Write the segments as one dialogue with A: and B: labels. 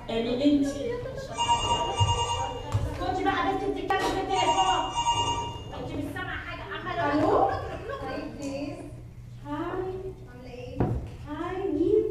A: امين انت كنت بقى بنت بتتكلم في التليفون انت مش سامعه حاجه عماله
B: الو
C: هاي بليز
B: هاي
C: عاملة ايه؟
B: هاي مين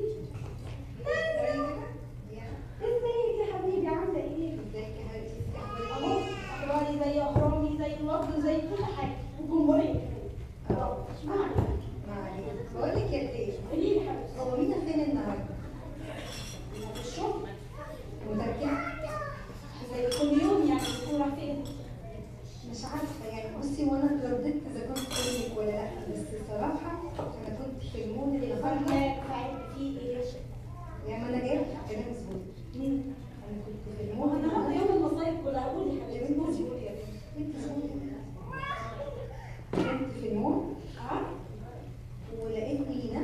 C: يا
B: ازيك يا حبيبي عامله ايه
C: ازيك يا حبيبتي
B: اهو اخباري زي اهرامي زي الوفد زي كل حاجه الجمهوريه
C: اه
B: اشمعنى
C: ما عليك بقول لك يا بليز
B: قولي لي حبيبتي
C: هو مين فين النهارده؟
B: في الشغل
C: متأكدة؟
B: زي كل يوم يعني بتكون رايح فين
C: مش عارفة يعني بصي وانا اترددت اذا كنت فينك ولا لا بس الصراحة انا كنت في المود النهارده
B: فاهمك فاهم في ايه
C: يعني ما انا جاية كلام مظبوط
B: مين
C: انا كنت في
B: هو
C: المود
B: النهارده يوم المصايب كلها قولي يا حبيبتي
C: كنت
B: قولي يا بنتي
C: كنت في المود
B: اه
C: ولقيت مينا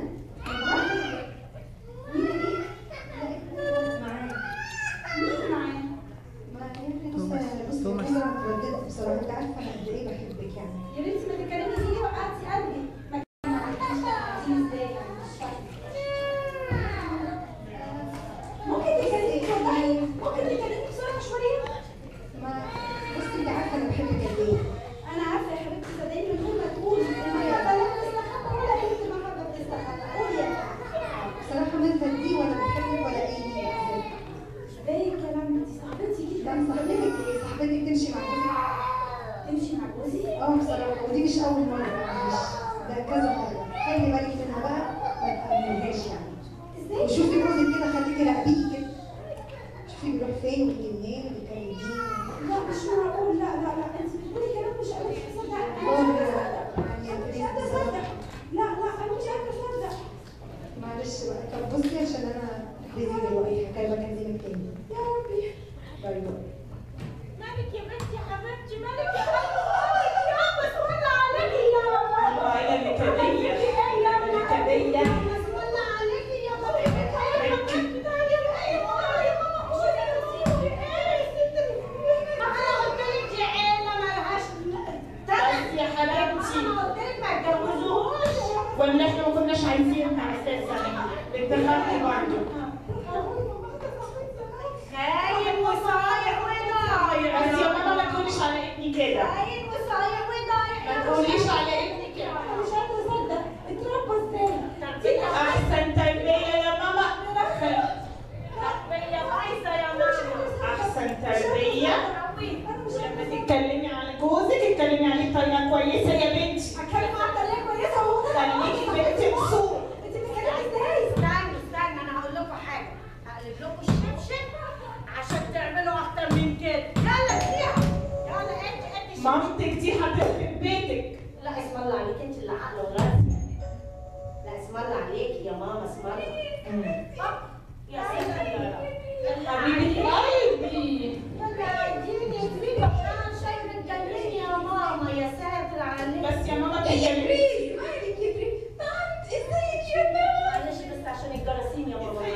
B: مين ايه
C: لقيت مينا معايا
B: مين معانا
C: ما يعني بص بص انا اترددت بصراحة انت عارفة انا قد ايه بحبك يعني
B: يا بنتي ما تتكلمي فيه وقعتي قلبي ما عرفتيش تقعدي ازاي يعني مش فاهمه ممكن تكلمي والله ممكن تكلمي بسرعه شويه
C: ما بصي انت عارفة انا بحبك قد ايه
B: انا عارفه يا حبيبتي صدقيني من غير ما تقولي المحبه لا بتستخبى ولا بنت محبه بتستخبى قولي يا حبيبتي
C: بصراحة ما انت دي ولا بتحبك ولا اي نية
B: ايه الكلام ده صاحبتي
C: لا
B: جدا
C: صاحبتك ايه صاحبتك تمشي مع جوزك
B: تمشي مع جوزي
C: اه بصراحة ودي مش أول مرة مش ده كذا مرة خلي بالك منها بقى ما تقابلهاش يعني
B: ازاي
C: وشوفي جوزك كده خليكي راقبيه كده شوفي بيروح فين ويجي منين وبيتكلم مين
B: لا مش معقول لا لا لا انت بتقولي كلام مش قادره اصدق
C: والله
B: انا
C: يعني
B: مش
C: يا
B: قادره
C: بنتي
B: اصدق لا لا انا مش قادره اصدق
C: معلش بقى طب بصي عشان أنا بيزي دلوقتي هكلمك أكلمك تاني
B: يا ربي
C: باي باي
A: مالك يا بنتي يا حبيبتي مالك يا حبيبتي يا بس ولا عليكي يا
D: الله يا نكدية نكدية
A: بس ولا عليكي يا حبيبتي يا حبيبتي تعالي بقى يا ماما يا ماما قولي يا ستي ايه يا ستي ما انا قلت لك يا عيله مالهاش
D: بس يا حبيبتي
A: انا قلت لك ما تجوزوهوش
D: ولا احنا ما كناش عايزينها اساسا اتفقتي برضه
A: خاين وصايع وضايع
D: بس يا ماما ما تقوليش على ابني كده
A: خاين وصايع وضايع
D: ما تقوليش على ابني كده
B: انا مش قادره اصدق اتربى ازاي
D: احسن تربيه يا ماما
A: تربيه بايظه يا ماما
D: احسن تربيه لما تتكلمي على جوزك اتكلمي عليه بطريقه كويسه يا بنتي
B: هتكلم معاك بطريقه كويسه وهو
D: خليكي بنت مبسوطه
B: انت بتتكلمي ازاي
A: استنى استنى انا هقول لكم حاجه هقلب لكم الشبشب عشان تعملوا اكتر من كده يلا اديها يلا انت ادي الشبشب.
D: مامتك دي هتخرب بيتك
A: لا اسم الله عليك انت اللي عقله وراسي لا اسم الله عليك يا ماما اسم الله يا ستي
D: حبيبه قلبي
A: يلا اديني يا زميلي انا شايفه تجنني يا ماما يا ساتر عليك
D: بس يا ماما تتكلمي
C: مالك يا بريس تعبت ازيك يا بنت
A: معلش بس عشان الجراثيم يا ماما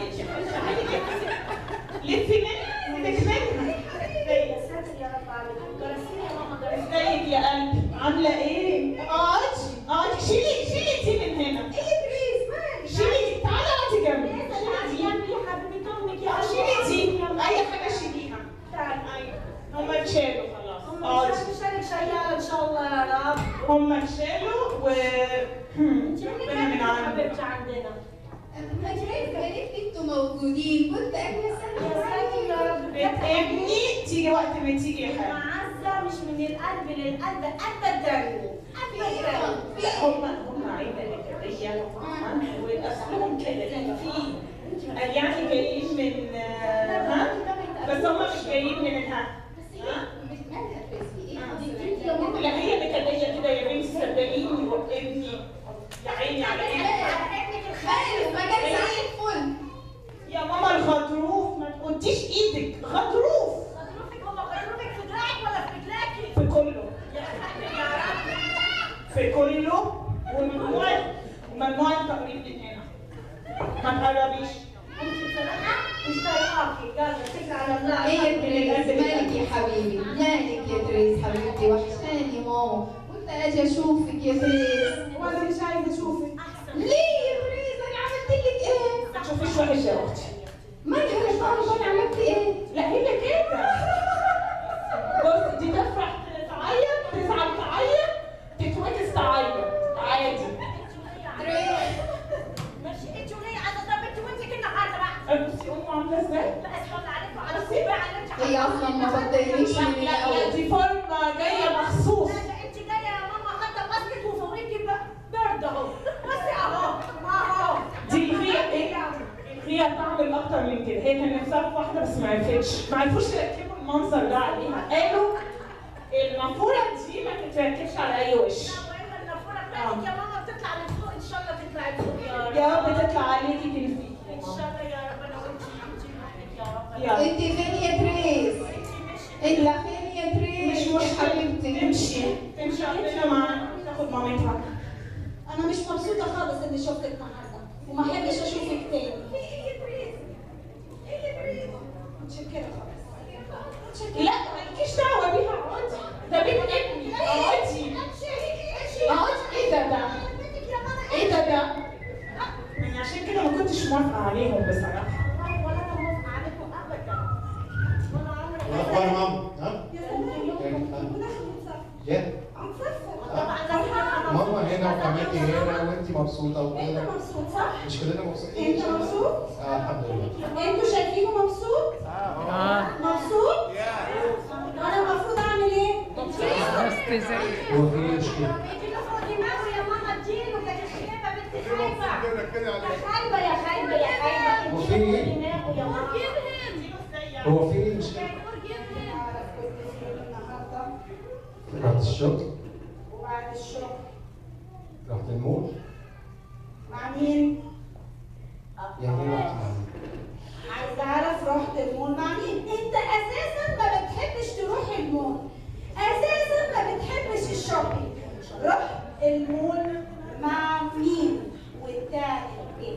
D: لفي منك منها
A: يا ساتر يا رب عليك الجراثيم يا ماما جراثيم
D: ازيك يا قلبي عامله ايه اقعدي اقعدي شيلي شيلي دي من هنا
C: ايه يا بريس مالك
D: شيلي دي تعالي اقعدي جنبي
A: تعالي
D: شيلي
A: جنبي يا حبيبه امك
D: دي
A: يا
D: شيلي دي اي حاجه شيليها
A: تعالي
D: ايوه هما اتشالوا خلاص
A: هم
D: اقعدي
A: مش شايلك شياله ان شاء الله يا رب
D: هما اتشالوا و
A: انت
D: ربنا من عنده
A: حبيبتي عندنا
C: ما جايز قالت لي انتوا موجودين كنت اجي
A: يا ساتر يا رب
D: بيت ابني تيجي وقت ما تيجي يا حبيبي
A: معزه مش من القلب للقلب ابدا ابدا
D: لا هما هما عيلة نكدية واصلهم كده في قال يعني جايين من آه، ها بس هما مش جايين من الها ها لا هي نكدية كده يا بنتي صدقيني وابني يا عيني على ابني يا ماما الخطروف ما تقوليش ايدك خطروف
A: خطروفك هم خطروفك في دراعك ولا في رجلك
D: في كله
A: يا حبيبي يا رب
D: في كله وممنوع وممنوع التقريب من هنا ما تقربيش
A: انت بصراحه مش طايقاكي يلا اتكلي على الله
E: ايه يا تريس مالك يا حبيبي مالك يا تريس حبيبتي وحشاني ماما قلت اجي اشوفك يا تريس
B: وانا مش عايزه اشوفك
A: احسن
E: ليه يا تريس انا عملت لك ايه
D: ما تشوفيش وحش يا اختي
E: مالك انا مش عارفه انا عملت ايه
D: بصي امه عامله ازاي؟
A: لا اتفضل عليكم على السبع على انت
E: هي اصلا ما بتضايقنيش من
D: لا لا
E: الاول
D: دي فورمه جايه مخصوص
A: لا انت جايه يا ماما حتى ماسكت وفوقيكي برد اهو بس اهو اهو
D: دي هي ايه؟ هي تعمل اكتر من كده هي كان نفسها في واحده بس ما عرفتش ما عرفوش يركبوا المنظر ده عليها قالوا النافوره دي ما تتركبش على اي وش
A: والا النافوره بتاعتك يا ماما بتطلع لفوق ان شاء الله تطلع لفوق يا رب
D: يا رب تطلع عليكي تلفيكي
A: ان شاء الله يا رب انا وانت انت يا رب
D: يلا
E: انت فين يا تريس؟ انت فين يا
D: مش
E: تريس؟ يا
D: مشكلة
E: حبيبتي
D: تمشي تمشي عندنا معانا تاخد مامتها
B: انا مش مبسوطه خالص اني شفتك النهارده وما احبش اشوفك تاني متشكره خالص متشكره
D: لا مالكيش دعوه بيها اقعدي ده بيت ابني اقعدي اقعدي ايه ده ده؟ ايه ده ده؟ يعني عشان كده ما كنتش موافقه عليهم بصراحه
A: ولا انا موافقه عليكم ابدا ولا عمري
F: اخبار ماما ها
B: يا سلام
F: يعني، ها؟
B: ونحن نسافر
F: جد
B: هنسافر
A: طبعا لازم أنا
F: ماما هنا وكماتي هنا وانت مبسوطه
B: انت
F: وكده
B: مبسوط صح؟
F: مش كلنا مبسوطين
B: انت مبسوط؟
F: اه الحمد لله
B: انتوا شايفينه مبسوط؟ مبسوط؟ وانا المفروض اعمل ايه؟
F: هو في ايه مشكله؟
A: اديله فوق دماغه يا ماما اديله كانت خايبه بنت خايبه يا خايبه يا خايبه يا خايبه
F: هو في ايه؟
A: دماغه يا ماما
F: هو في ايه مشكله؟
B: اعرف كنت فين النهارده
F: رحت الشغل
B: وبعد الشغل
F: رحت المول
B: مع مين؟
F: يعني ايه رحت مع مين؟
B: عايزه اعرف رحت المول مع مين؟ انت اساسا ما بتحبش تروح المول اساسا ما بتحبش الشوبينج رحت المول مع مين؟ والتاني ايه؟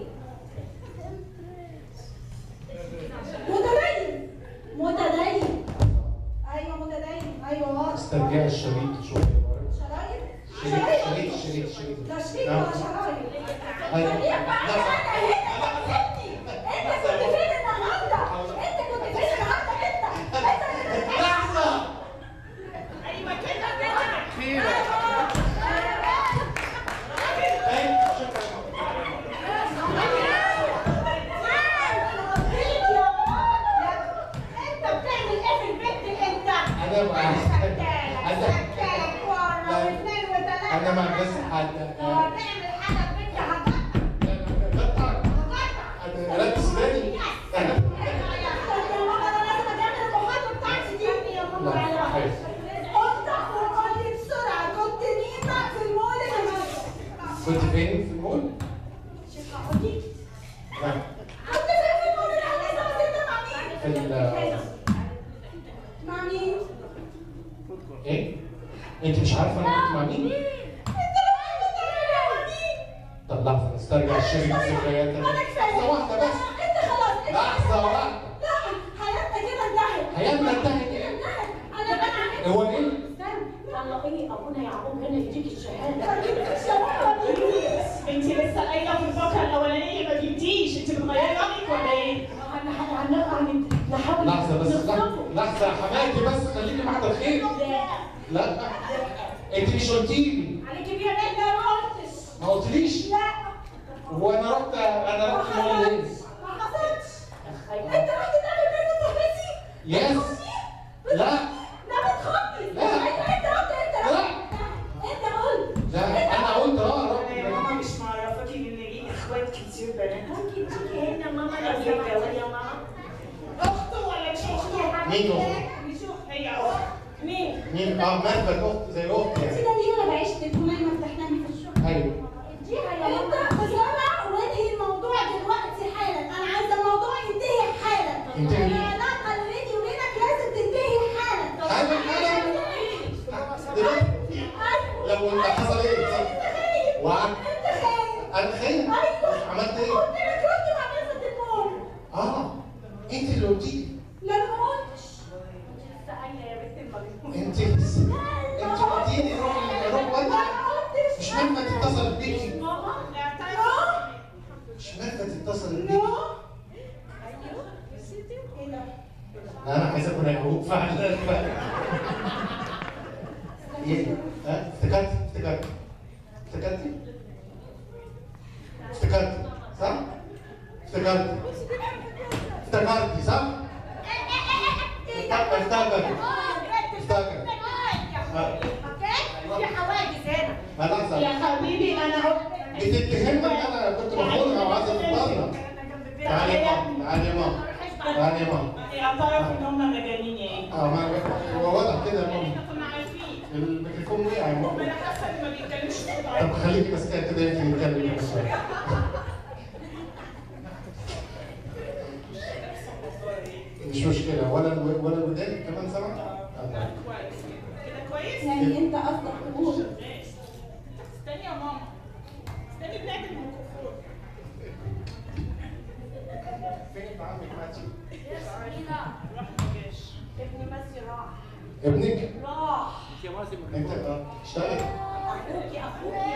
B: متدين متدين ايوه متدين ايوه واضح
F: استرجع الشريط شوفي
B: شرايط
F: شريط شريط شريط شريط
B: ده شريط
F: نعم.
B: ولا شرايط؟
F: أيوة.
B: طب ينفع انا هنا انت كنت فين النهارده؟ انت كنت فين النهارده انت؟ انت
F: لحظه
A: ايوه كده كده
F: أيوة، شكراً.
A: انت بتعمل ايه في البيت انت؟
F: انا ما
A: سكالك سكالك مرة
F: لا.
A: واثنين وثلاثة
F: انا ما عنديش حد
A: لو هتعمل حاجة في بيتي هتقطع
F: انا ركز بالي لا حلو كنت فين في المول؟ نعم في ال
B: مع مين؟
F: ايه؟ انت مش عارفه انا كنت مع مين؟
B: انت اللي عارف تعمل مع مين؟
F: طب لحظه نسترجع الشريط الذكريات
B: انا كفايه
F: لحظه واحده بس
B: انت خلاص انت
F: لحظه واحده
B: لا حياتنا كده انتهت
F: حياتنا انتهت
B: كده
F: ايه؟
B: انتهت انا بقى عملت
F: هو ايه؟
A: والله ايه ابونا يعقوب هنا يديك الشهادة
D: انت لسه قايله في الفقره الاولانيه ما بيديش انت بتغيري رايك ولا ايه؟
A: نحاول
F: لحظه بس
A: نصرفه.
F: لحظه لحظه يا حماتي بس خليكي بعد الخير
A: لا
F: لا انت مش قلتي لي
A: عليك بيها انت ما قلتش
F: ما قلتليش
B: لا
F: هو انا رحت انا
B: ما
F: رحت مول ايه؟
B: حصلش ما حصلش انت رحت تقابل بنت صاحبتي
F: يس لا
B: لا بتخطي
F: لا.
B: انت انت قلت انت
F: لا.
B: انت قلت
F: لا انا قلت اه
D: انا يا
F: رحت
D: ماما مش معرفاكي ان ليه اخوات كتير بنات
A: ممكن تيجي هنا ماما لو سمحت يا ماما
D: اخته ولا مش اخته؟
F: مين اختي؟
D: مش اخت هي اخت مين؟
F: مين؟ اه مالك اخت زي اختي
B: انت
F: يعني
B: ده ليه انا بعيش لك وما بتحلمي في الشغل
F: ايوه
A: اديها يا
B: انت
A: ماما
B: بسرعه وانهي الموضوع دلوقتي حالا انا عايزه الموضوع ينتهي حالا
F: ينتهي.
B: العلاقه اللي بيني وبينك لازم تنتهي حالا
F: حالا حالا دلوقتي لو اللي حصل ايه؟ وقعت
B: انت خايف
F: انا خايف
B: ايوه
F: عملت
B: قلت
F: ايه؟
B: لك رد مع بنت المول
F: اه انت اللي قلتي لي
B: لا انا ما قلتش
A: لسه قايله يا بنت المجنون
F: انت انت قلتي لي روح روح
B: لا
F: ودي
B: ما قلتش
F: مش مالك تتصل بيكي
D: ماما لا
B: نو
D: تعالي
F: مش مالك تتصل بيكي
B: نو ايه ده؟
F: لا انا عايز اكون يعقوب فعلا ايه ها افتكرت افتكرت افتكرتي افتكرت صح افتكرت افتكرتي صح؟ افتكر افتكر
A: في حواجز هنا
F: خلاص
D: يا حبيبي انا
F: بتتهمني ان انا كنت بخونها وعايزه تتطلق تعالي يا ماما تعالي يا ماما تعالي يا ماما
D: اعترف ان هم مجانين يعني
F: اه ما هو واضح كده يا ماما
D: احنا كنا عارفين
F: الميكروفون وقع يا
D: انا
F: ماما
D: حاسه ان ما بيتكلمش صوت
F: طب
D: عالي.
F: خليكي ماسكاها كده يمكن نتكلم كده شويه مش مشكلة ولا الو- ولا الودان كمان سمع؟ آه.
D: كويس كده كويس
B: يعني انت قصدك تقول
D: استني يا ماما استني بتاعت الميكروفون
F: فين ابن عمك ماتي؟
D: راح ما جاش
A: ابن ماسي راح
F: ابنك؟
A: راح
F: انت اه اشتغل
A: اخوكي اخوكي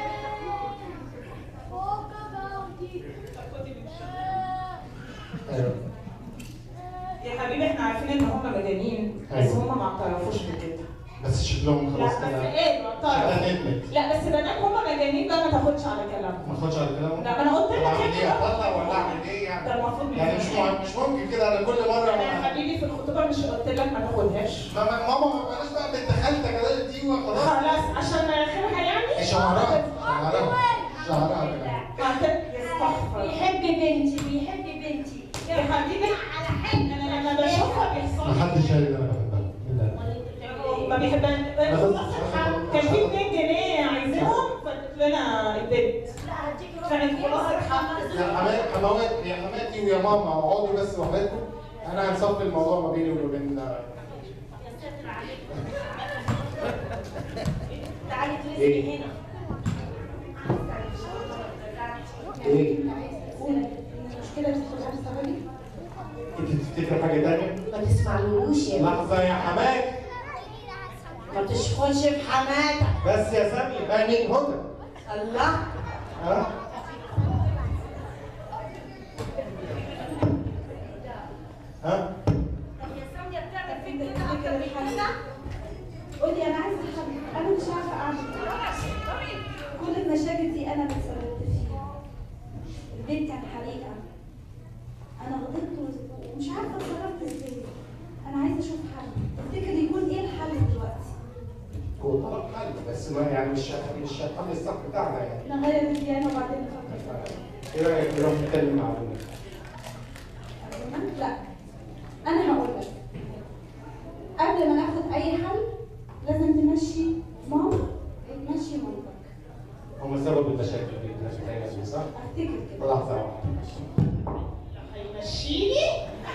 D: خدي من الشغل.
F: ايوه
D: يا حبيبي احنا عارفين ان هم مجانين بس
F: أيوة.
D: هم ما اعترفوش بكده
F: بس شكلهم
D: لا
F: خلاص
D: بس
F: كده
D: ايه ما اعترف
F: شغلت
D: لا بس ما دام هم مجانين بقى ما تاخدش على كلامهم
F: ما اخدش على كلامهم
D: لا ما انا قلت
F: طب
D: لك
F: اعمل ايه
D: كده
F: اطلع ولا اعمل ايه
D: ده
F: يعني؟
D: المفروض
F: يعني مش مهم- مش ممكن كده انا كل مره
D: انا يا
F: ما
D: حبيبي في الخطوبه مش قلت لك ما تاخدهاش
F: ما- ما- ماما ما بلاش بقى بنت خالتك كده دي وخلاص
D: خلاص عشان مناخيرها يعني
F: شعرها شعرها شعرها كده
D: هت- يستغفر
A: بيحب بنتي بيحب بنتي
D: يا حبيبي
A: على حلم
D: انا لما بشوفها بيحصل
F: ما
D: لي
F: حدش شايف انا بحبها مين ده؟
D: ما بيحبها كان في 2 جنيه عايزينهم فادت لنا البنت
A: لا هديكي
D: كانت خلاصة حق.
F: يا حمات حموات يا حماتي ويا ماما اقعدوا بس وحدكم انا هنصفي الموضوع ما بيني وما بين
A: تعالي
F: إيه؟
A: تلفي هنا
F: ايه؟
B: تقول ان المشكله دي تدخل على السبب
F: انت تفتكر حاجه تانية؟
A: ما تسمعلوش يا
F: لحظه يا حمات
A: ما تشخلش في حماتك
F: بس يا سامي بقى مين هدى؟
A: الله
F: ها؟ ها؟
A: طب يا سامية بتعمل فيك كده اكتر من كده
B: قولي انا عايزه حل انا مش عارفه اعمل ايه كل المشاكل دي انا اللي اتسببت فيها البيت كان حريقه انا غلطت ومش عارفه اتصرفت ازاي انا عايزه اشوف حل تفتكر يكون ايه الحل دلوقتي
F: هو طلب حل بس ما يعني مش مش الحل الصح بتاعنا يعني
B: نغير الديانه وبعدين نفكر
F: ايه رايك نروح نتكلم مع ابونا؟
B: أبونا؟ لا انا هقول لك قبل ما ناخد اي حل لازم تمشي ماما وتمشي مامتك
F: هم سبب المشاكل دي الناس بتاعتنا دي صح؟
B: افتكر كده
F: لحظه واحده
D: هيمشيني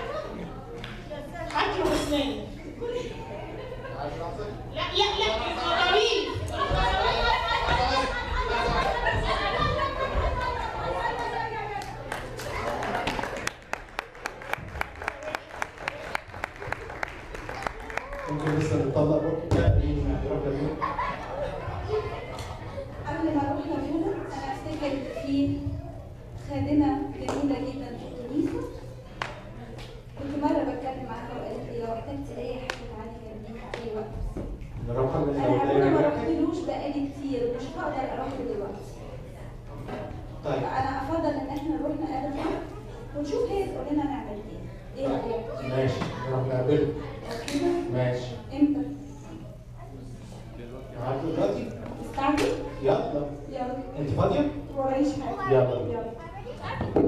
D: حكي واسناني
F: عايز لحظه؟
D: لا لا لا خطرين
F: ممكن لسه نطلق برضه كده مين يروح لمين؟
B: قبل ما اروح لابونا انا افتكر في خادمه جميله جدا في الكنيسه كنت مره بتكلم معاها وقالت لي لو احتجتي اي حاجه تعالي جنبيها في اي وقت
F: نروح
B: انا ابونا ما
F: لمين؟
B: رحتلوش بقالي كتير ومش هقدر اروح له دلوقتي
F: طيب
B: فانا افضل ان احنا نروح نقابل بعض ونشوف هي تقول لنا نعمل ايه ايه رايك
F: ماشي نروح نقابله
B: كده
F: ماشي
B: امتى
F: معاك دلوقتي؟
B: تستعجل
F: يلا
B: يلا
F: انت فاضيه؟
B: ورايش حاجه
F: يلا.
B: يلا